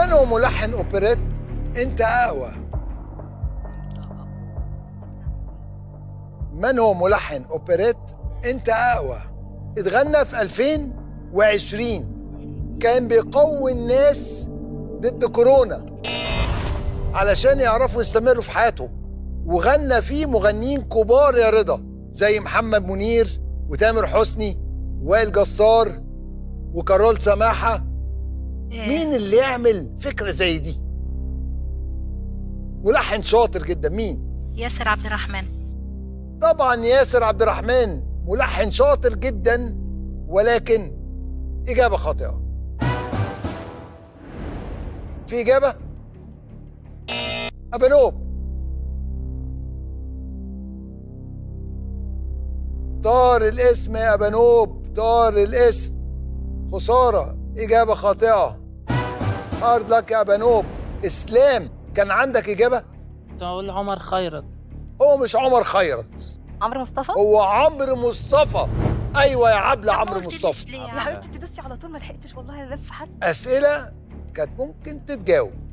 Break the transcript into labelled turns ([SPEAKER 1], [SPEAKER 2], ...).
[SPEAKER 1] من هو ملحن اوبريت انت اقوى من هو ملحن اوبريت انت اقوى اتغنى في 2020 كان بيقوي الناس ضد كورونا علشان يعرفوا يستمروا في حياتهم وغنى فيه مغنيين كبار يا رضا زي محمد منير وتامر حسني وائل جسار وكارول سماحه مين اللي يعمل فكره زي دي ملحن شاطر جدا مين
[SPEAKER 2] ياسر عبد الرحمن
[SPEAKER 1] طبعا ياسر عبد الرحمن ملحن شاطر جدا ولكن اجابه خاطئه في اجابه ابانوب طار الاسم يا ابانوب طار الاسم خساره اجابه خاطئه هارد لك يا ابانوب اسلام كان عندك اجابه
[SPEAKER 3] كنت اقول عمر خيرت
[SPEAKER 1] هو مش عمر خيرت
[SPEAKER 2] عمرو مصطفى
[SPEAKER 1] هو عمرو مصطفى ايوه يا عبله عمرو
[SPEAKER 2] ما قلتليش
[SPEAKER 1] مصطفى
[SPEAKER 2] ليه يا
[SPEAKER 4] يا
[SPEAKER 2] عم؟
[SPEAKER 4] حبيبتي تدوسي على طول ما لحقتش والله الف حد
[SPEAKER 1] اسئله كانت ممكن تتجاوب